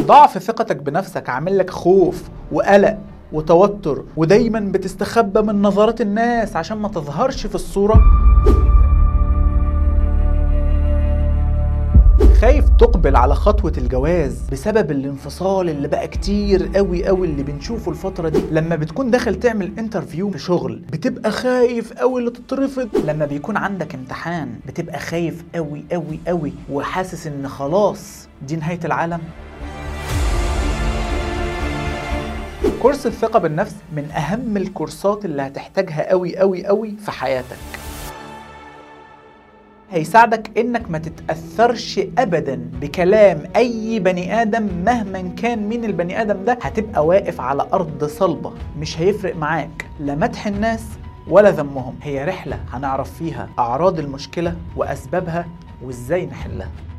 ضعف ثقتك بنفسك عامل لك خوف وقلق وتوتر ودايما بتستخبى من نظرات الناس عشان ما تظهرش في الصورة خايف تقبل على خطوة الجواز بسبب الانفصال اللي بقى كتير قوي قوي اللي بنشوفه الفترة دي لما بتكون داخل تعمل انترفيو في شغل بتبقى خايف قوي اللي تترفض لما بيكون عندك امتحان بتبقى خايف قوي قوي قوي وحاسس ان خلاص دي نهاية العالم كورس الثقة بالنفس من أهم الكورسات اللي هتحتاجها قوي قوي قوي في حياتك هيساعدك انك ما تتأثرش ابدا بكلام اي بني ادم مهما كان مين البني ادم ده هتبقى واقف على ارض صلبة مش هيفرق معاك لا مدح الناس ولا ذمهم هي رحلة هنعرف فيها اعراض المشكلة واسبابها وازاي نحلها